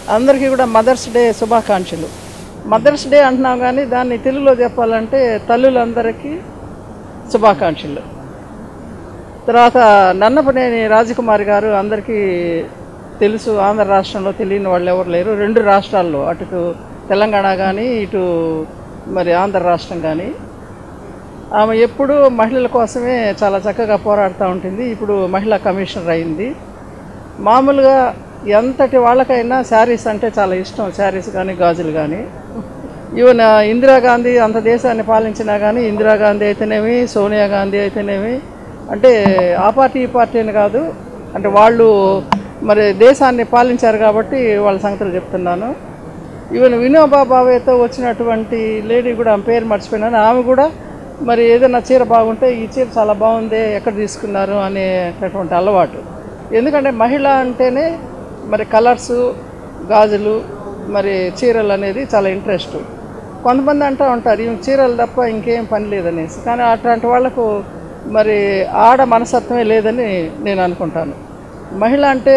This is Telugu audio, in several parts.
అందరికీ కూడా మదర్స్ డే శుభాకాంక్షలు మదర్స్ డే అంటున్నాం కానీ దాన్ని తెలుగులో చెప్పాలంటే తల్లులందరికీ శుభాకాంక్షలు తర్వాత నన్నపనేని రాజకుమారి గారు అందరికీ తెలుసు ఆంధ్ర రాష్ట్రంలో తెలియని వాళ్ళు ఎవరు లేరు రెండు రాష్ట్రాల్లో అటు తెలంగాణ కానీ ఇటు మరి ఆంధ్ర రాష్ట్రం కానీ ఆమె ఎప్పుడూ మహిళల కోసమే చాలా చక్కగా పోరాడుతూ ఉంటుంది ఇప్పుడు మహిళా కమిషనర్ అయింది మామూలుగా ఎంతటి వాళ్ళకైనా శారీస్ అంటే చాలా ఇష్టం శారీస్ కానీ గాజులు కానీ ఈవెన్ ఇందిరాగాంధీ అంత దేశాన్ని పాలించినా కానీ ఇందిరాగాంధీ అయితేనేమి సోనియా గాంధీ అయితేనేమి అంటే ఆ పార్టీ ఈ పార్టీ అని కాదు అంటే వాళ్ళు మరి దేశాన్ని పాలించారు కాబట్టి వాళ్ళ సంగతులు చెప్తున్నాను ఈవెన్ వినోబా భావేతో వచ్చినటువంటి లేడీ కూడా ఆమె పేరు మర్చిపోయినాను ఆమె కూడా మరి ఏదైనా చీర బాగుంటే ఈ చీర చాలా బాగుంది ఎక్కడ తీసుకున్నారు అనేటటువంటి అలవాటు ఎందుకంటే మహిళ అంటేనే మరి కలర్సు గాజులు మరి చీరలు అనేది చాలా ఇంట్రెస్ట్ కొంతమంది అంటూ ఉంటారు ఈ చీరలు తప్ప ఇంకేం పని లేదనేసి కానీ అట్లాంటి వాళ్ళకు మరి ఆడ మనస్తత్వమే లేదని నేను అనుకుంటాను మహిళ అంటే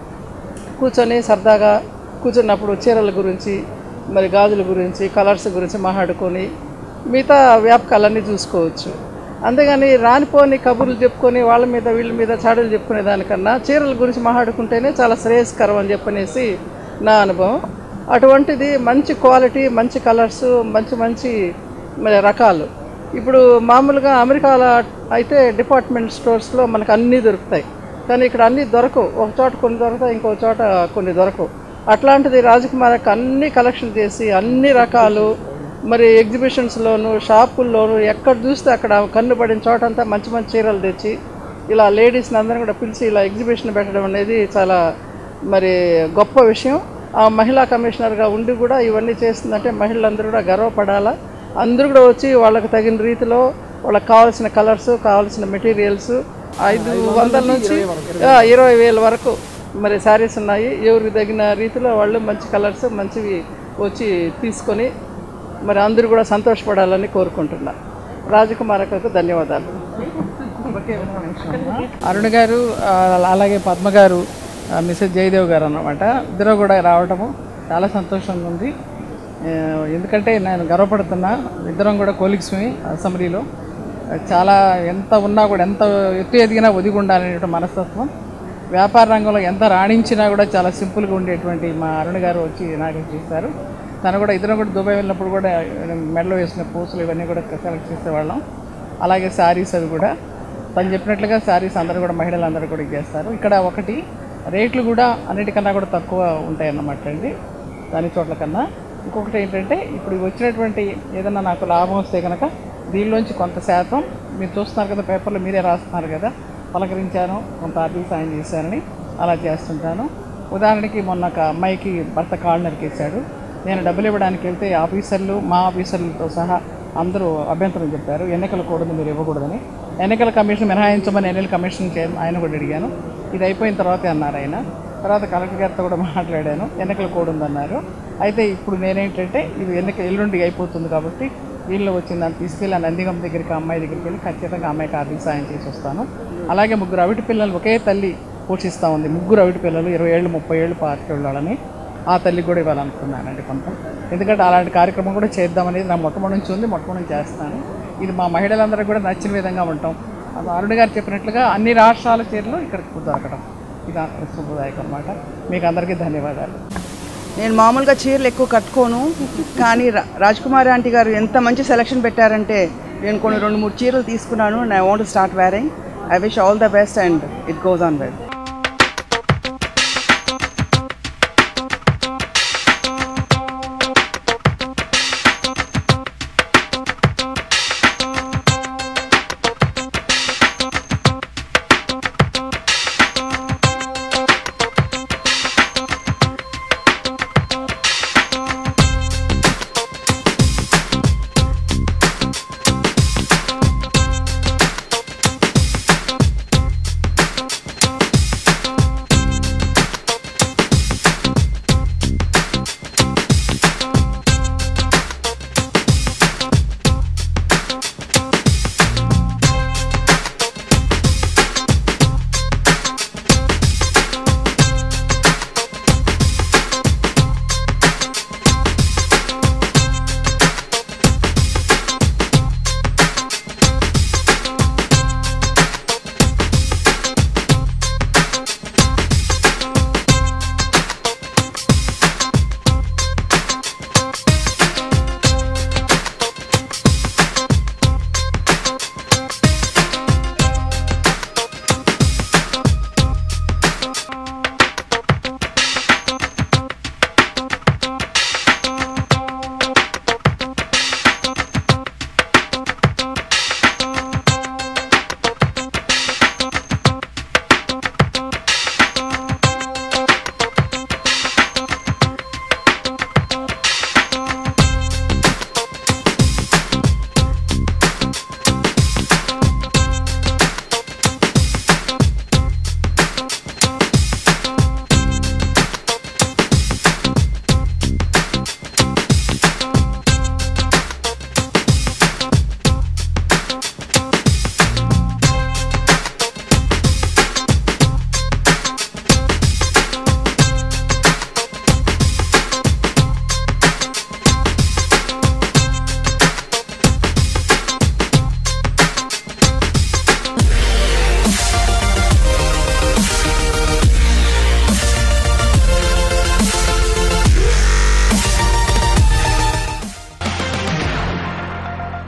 కూర్చొని సరదాగా కూర్చున్నప్పుడు చీరల గురించి మరి గాజుల గురించి కలర్స్ గురించి మాట్లాడుకొని మిగతా వ్యాపకాలన్నీ చూసుకోవచ్చు అంతేగాని రానిపోని కబుర్లు చెప్పుకొని వాళ్ళ మీద వీళ్ళ మీద చాడలు చెప్పుకునే దానికన్నా చీరల గురించి మాట్లాడుకుంటేనే చాలా శ్రేయస్కరం అని చెప్పనేసి నా అనుభవం అటువంటిది మంచి క్వాలిటీ మంచి కలర్స్ మంచి మంచి మరి రకాలు ఇప్పుడు మామూలుగా అమెరికాలో అయితే డిపార్ట్మెంట్ స్టోర్స్లో మనకు అన్నీ దొరుకుతాయి కానీ ఇక్కడ అన్నీ దొరకవు ఒక చోట కొన్ని దొరుకుతాయి ఇంకో చోట కొన్ని దొరకవు అట్లాంటిది రాజకుమారికి అన్ని కలెక్షన్ చేసి అన్ని రకాలు మరి ఎగ్జిబిషన్స్లోను షాపుల్లోను ఎక్కడ చూస్తే అక్కడ కన్ను పడిన చోటంతా మంచి మంచి చీరలు తెచ్చి ఇలా లేడీస్ని అందరిని కూడా పిలిచి ఇలా ఎగ్జిబిషన్ పెట్టడం అనేది చాలా మరి గొప్ప విషయం ఆ మహిళా కమిషనర్గా ఉండి కూడా ఇవన్నీ చేస్తుందంటే మహిళలందరూ కూడా గర్వపడాలా అందరూ కూడా వచ్చి వాళ్ళకి తగిన రీతిలో వాళ్ళకి కావాల్సిన కలర్స్ కావాల్సిన మెటీరియల్స్ ఐదు వందల నుంచి ఆ, ఇరవై వేల వరకు మరి శారీస్ ఉన్నాయి ఎవరికి తగిన రీతిలో వాళ్ళు మంచి కలర్స్ మంచివి వచ్చి తీసుకొని మరి అందరూ కూడా సంతోషపడాలని కోరుకుంటున్నా రాజకుమారకు ధన్యవాదాలు అరుణ్ గారు ఆ, అలాగే పద్మ గారు ఆ, మిసెస్ జయదేవ్ గారు అన్నమాట ఇద్దరు కూడా రావటము చాలా సంతోషంగా ఉంది ఆ, ఎందుకంటే నేను గర్వపడుతున్నా ఇద్దరం కూడా కోలిక్స్మి అసెంబ్లీలో చాలా ఎంత ఉన్నా కూడా ఎంత ఎత్తు ఎదిగినా ఒదిగి ఉండాలనేటువంటి మనస్తత్వం వ్యాపార రంగంలో ఎంత రాణించినా కూడా చాలా సింపుల్గా ఉండేటువంటి మా అరుణ్ గారు వచ్చి నాకు చేశారు తను కూడా ఇద్దరం కూడా దుబాయ్ వెళ్ళినప్పుడు కూడా మెడలో వేసిన పూసలు ఇవన్నీ కూడా సెలెక్ట్ చేసేవాళ్ళం అలాగే శారీస్ అవి కూడా తను చెప్పినట్లుగా శారీస్ అందరూ కూడా మహిళలు అందరూ కూడా ఇచ్చేస్తారు ఇక్కడ ఒకటి రేట్లు కూడా అన్నిటికన్నా కూడా తక్కువ ఉంటాయి అన్నమాట అండి దాని చోట్ల కన్నా ఇంకొకటి ఏంటంటే ఇప్పుడు వచ్చినటువంటి ఏదైనా నాకు లాభం వస్తే కనుక దీనిలోంచి కొంత శాతం మీరు చూస్తున్నారు కదా పేపర్లో మీరే రాస్తున్నారు కదా పలకరించాను కొంత ఆర్థిక సాయం చేశానని అలా చేస్తుంటాను ఉదాహరణకి మొన్న ఒక అమ్మాయికి భర్త కాళ్ళు నరికేశాడు నేను డబ్బులు ఇవ్వడానికి వెళ్తే ఆఫీసర్లు మా ఆఫీసర్లతో సహా అందరూ అభ్యంతరం చెప్పారు ఎన్నికల కూడదు మీరు ఇవ్వకూడదని ఎన్నికల కమిషన్ మినహాయించమని ఎన్నికల కమిషన్ చే ఆయన కూడా అడిగాను ఇది అయిపోయిన తర్వాతే అన్నారు ఆయన తర్వాత కలెక్టర్ గారితో కూడా మాట్లాడాను ఎన్నికల కోడ్ ఉందన్నారు అయితే ఇప్పుడు నేనేంటంటే ఇది ఎన్నిక ఎల్లుండి అయిపోతుంది కాబట్టి వీళ్ళు వచ్చిన దాన్ని తీసుకెళ్ళి ఆ నందిగం దగ్గరికి ఆ అమ్మాయి దగ్గరికి వెళ్ళి ఖచ్చితంగా ఆ అమ్మాయికి ఆర్థిక సాయం చేసి వస్తాను అలాగే ముగ్గురు అవిటి పిల్లలు ఒకే తల్లి పోషిస్తూ ఉంది ముగ్గురు అవిటి పిల్లలు ఇరవై ఏళ్ళు ముప్పై ఏళ్ళు పాతికేళ్ళు వాళ్ళని ఆ తల్లికి కూడా ఇవ్వాలనుకున్నానండి కొంత ఎందుకంటే అలాంటి కార్యక్రమం కూడా చేద్దామనేది నా మొట్టమొదటి నుంచి ఉంది మొట్టమొదటి నుంచి చేస్తాను ఇది మా మహిళలందరికీ కూడా నచ్చిన విధంగా ఉంటాం అది అరుణ్ గారు చెప్పినట్లుగా అన్ని రాష్ట్రాల చీరలు ఇక్కడికి దొరకడం ఇది శుభదాయకం అన్నమాట మీకు అందరికీ ధన్యవాదాలు నేను మామూలుగా చీరలు ఎక్కువ కట్టుకోను కానీ రా- రాజ్కుమారి ఆంటీ గారు ఎంత మంచి సెలెక్షన్ పెట్టారంటే నేను కొన్ని రెండు మూడు చీరలు తీసుకున్నాను and I want start wearing I wish all the best and it goes on well